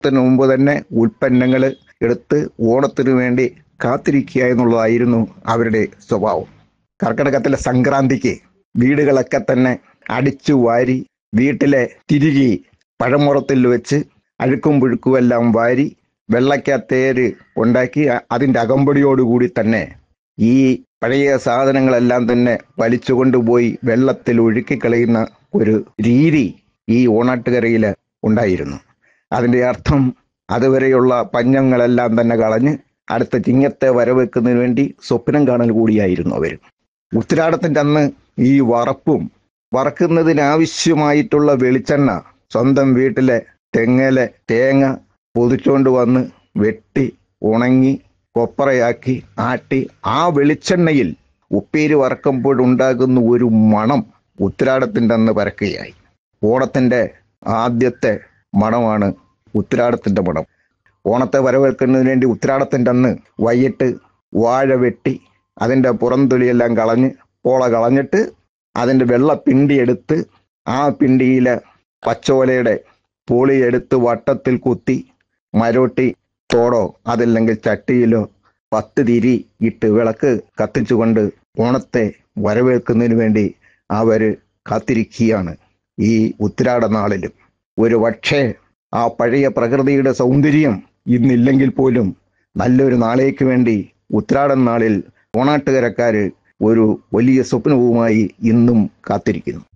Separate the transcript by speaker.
Speaker 1: ത്തിന് മുമ്പ് തന്നെ ഉൽപ്പന്നങ്ങൾ എടുത്ത് ഓണത്തിനു വേണ്ടി കാത്തിരിക്കുക എന്നുള്ളതായിരുന്നു അവരുടെ സ്വഭാവം കർക്കിടകത്തിലെ സംക്രാന്തിക്ക് വീടുകളൊക്കെ തന്നെ അടിച്ചു വാരി വീട്ടിലെ തിരികെ പഴമുറത്തിൽ വെച്ച് അഴുക്കും പുഴുക്കും എല്ലാം വാരി വെള്ളക്കത്തേര് ഉണ്ടാക്കി അ- അതിൻ്റെ അകമ്പടിയോടുകൂടി തന്നെ ഈ പഴയ സാധനങ്ങളെല്ലാം തന്നെ വലിച്ചു കൊണ്ടുപോയി വെള്ളത്തിൽ ഒഴുക്കിക്കളയുന്ന ഒരു രീതി ഈ ഓണാട്ടുകരയിൽ ഉണ്ടായിരുന്നു അതിൻ്റെ അർത്ഥം അതുവരെയുള്ള പഞ്ഞങ്ങളെല്ലാം തന്നെ കളഞ്ഞ് അടുത്ത ചിങ്ങത്തെ വരവെക്കുന്നതിന് വേണ്ടി സ്വപ്നം കാണൽ കൂടിയായിരുന്നു അവർ ഉത്തരാടത്തിൻ്റെ അന്ന് ഈ വറപ്പും വറക്കുന്നതിനാവശ്യമായിട്ടുള്ള വെളിച്ചെണ്ണ സ്വന്തം വീട്ടിലെ തെങ്ങയിലെ തേങ്ങ പൊതിച്ചുകൊണ്ട് വന്ന് വെട്ടി ഉണങ്ങി കൊപ്പറയാക്കി ആട്ടി ആ വെളിച്ചെണ്ണയിൽ ഉപ്പേരി വറക്കുമ്പോഴുണ്ടാകുന്ന ഒരു മണം ഉത്തരാടത്തിൻ്റെ അന്ന് പരക്കുകയായി ഓണത്തിൻ്റെ ആദ്യത്തെ മണമാണ് ഉത്തരാടത്തിൻ്റെ മണം ഓണത്തെ വരവേൽക്കുന്നതിന് വേണ്ടി ഉത്തരാടത്തിൻ്റെ അന്ന് വൈകിട്ട് വാഴ വെട്ടി അതിൻ്റെ പുറംതൊലിയെല്ലാം കളഞ്ഞ് പോള കളഞ്ഞിട്ട് അതിൻ്റെ വെള്ള പിണ്ടി എടുത്ത് ആ പിണ്ടിയിലെ പച്ചോലയുടെ പൊളി എടുത്ത് വട്ടത്തിൽ കുത്തി മരോട്ടി തോടോ അതല്ലെങ്കിൽ ചട്ടിയിലോ പത്ത് തിരി ഇട്ട് വിളക്ക് കത്തിച്ചുകൊണ്ട് ഓണത്തെ വരവേൽക്കുന്നതിന് വേണ്ടി അവർ കാത്തിരിക്കുകയാണ് ഈ ഉത്തിരാട നാളിലും ഒരു പക്ഷേ ആ പഴയ പ്രകൃതിയുടെ സൗന്ദര്യം ഇന്നില്ലെങ്കിൽ പോലും നല്ലൊരു നാളേക്ക് വേണ്ടി ഉത്രാടൻ നാളിൽ ഓണാട്ടുകരക്കാര് ഒരു വലിയ സ്വപ്നവുമായി ഇന്നും കാത്തിരിക്കുന്നു